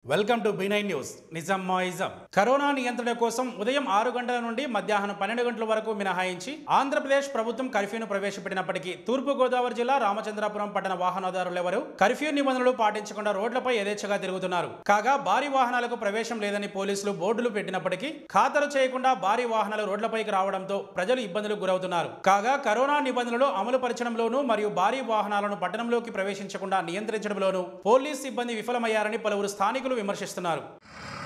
welcome to B nine news నిజం మాయిజం corona నియంత్రణ కోసం ఉదయం ఆరు గంటల నుండి మధ్యాహ్నం పన్నెండు గంటల వరకు మినహాయించి ఆంధ్రప్రదేశ్ ప్రభుత్వం కర్ఫ్యూను ప్రవేశపెట్టినప్పటికీ తూర్పు గోదావరి జిల్లా రామచంద్రాపురం పట్టణ వాహనదారులెవరూ కర్ఫ్యూ నిబంధనలు పాటించకుండా రోడ్లపై యథేచ్ఛగా తిరుగుతున్నారు కాగా భారీ వాహనాలకు ప్రవేశం లేదని పోలీసులు బోర్డులు పెట్టినప్పటికీ ఖాతరు చేయకుండా భారీ వాహనాలు రోడ్లపైకి రావడంతో ప్రజలు ఇబ్బందులకు గురవుతున్నారు కాగా కరోనా నిబంధనలు అమలు పరచడంలోనూ మరియు భారీ వాహనాలను పట్టణంలోకి ప్రవేశించకుండా నియంత్రించడంలోనూ పోలీస్ సిబ్బంది విఫలమయ్యారని పలువురు స్థానికులు విమర్శిస్తున్నారు